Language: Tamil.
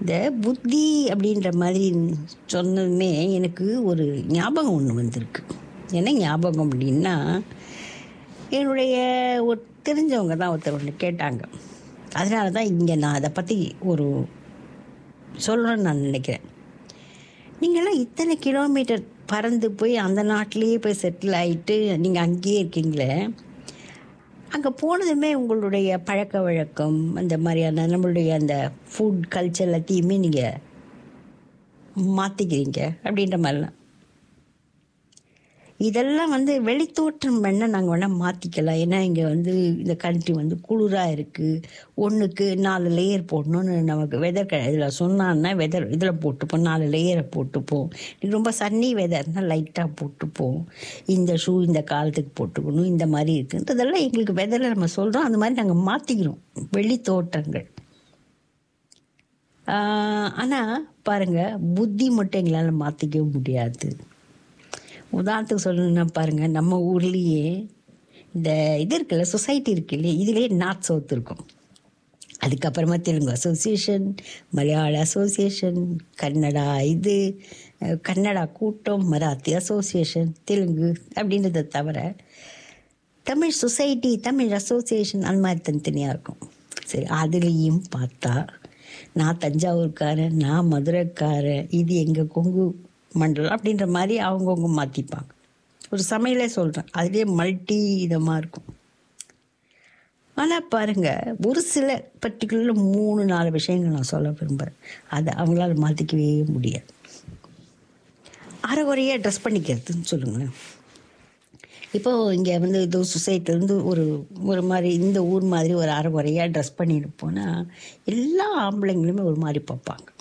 இந்த புத்தி அப்படின்ற மாதிரி சொன்னதுமே எனக்கு ஒரு ஞாபகம் ஒன்று வந்திருக்கு என்ன ஞாபகம் அப்படின்னா என்னுடைய ஒரு தெரிஞ்சவங்க தான் ஒருத்தர் ஒன்று கேட்டாங்க அதனால தான் இங்கே நான் அதை பற்றி ஒரு சொல்லணும்னு நான் நினைக்கிறேன் நீங்களாம் இத்தனை கிலோமீட்டர் பறந்து போய் அந்த நாட்டிலேயே போய் செட்டில் ஆகிட்டு நீங்கள் அங்கேயே இருக்கீங்களே அங்கே போனதுமே உங்களுடைய பழக்க வழக்கம் அந்த மாதிரியான நம்மளுடைய அந்த ஃபுட் கல்ச்சர் எல்லாத்தையுமே நீங்கள் மாற்றிக்கிறீங்க அப்படின்ற மாதிரிலாம் இதெல்லாம் வந்து வெளித்தோற்றம் வேணால் நாங்கள் வேணால் மாற்றிக்கலாம் ஏன்னா இங்கே வந்து இந்த கண்ட்ரி வந்து குளிராக இருக்குது ஒன்றுக்கு நாலு லேயர் போடணும்னு நமக்கு வெதர் க இதில் சொன்னான்னா வெதர் இதில் போட்டுப்போம் நாலு லேயரை போட்டுப்போம் இன்னைக்கு ரொம்ப சன்னி வெதர்னால் லைட்டாக போட்டுப்போம் இந்த ஷூ இந்த காலத்துக்கு போட்டுக்கணும் இந்த மாதிரி இருக்குன்றதெல்லாம் எங்களுக்கு வெதரில் நம்ம சொல்கிறோம் அந்த மாதிரி நாங்கள் மாற்றிக்கிறோம் வெளி தோற்றங்கள் ஆனால் பாருங்கள் புத்தி மட்டும் எங்களால் மாற்றிக்கவே முடியாது உதாரணத்துக்கு சொல்லணும்னா பாருங்கள் நம்ம ஊர்லேயே இந்த இது இருக்குல்ல சொசைட்டி இருக்கு இல்லையா இதுலேயே நார்த் சவுத் இருக்கும் அதுக்கப்புறமா தெலுங்கு அசோசியேஷன் மலையாள அசோசியேஷன் கன்னடா இது அஹ், கன்னடா கூட்டம் மராத்தி அசோசியேஷன் தெலுங்கு அப்படின்றத தவிர தமிழ் சொசைட்டி தமிழ் அசோசியேஷன் அந்த மாதிரி தனித்தனியாக இருக்கும் சரி அதுலேயும் பார்த்தா நான் தஞ்சாவூர்காரன் நான் மதுரைக்காரன் இது எங்கள் கொங்கு மண்டலம் அப்படின்ற மாதிரி அவங்கவுங்க மாற்றிப்பாங்க ஒரு சமையலே சொல்கிறேன் அதுலேயே மல்டி இதமாக இருக்கும் ஆனால் பாருங்கள் ஒரு சில பர்டிகுலர் மூணு நாலு விஷயங்கள் நான் சொல்ல விரும்புகிறேன் அதை அவங்களால மாற்றிக்கவே முடியாது அரைகுறையாக ட்ரெஸ் பண்ணிக்கிறதுன்னு சொல்லுங்களேன் இப்போ இங்கே வந்து இது சொசைட்டிலேருந்து ஒரு ஒரு மாதிரி இந்த ஊர் மாதிரி ஒரு அரைகுறையாக ட்ரெஸ் பண்ணிட்டு போனால் எல்லா ஆம்பளைங்களுமே ஒரு மாதிரி பார்ப்பாங்க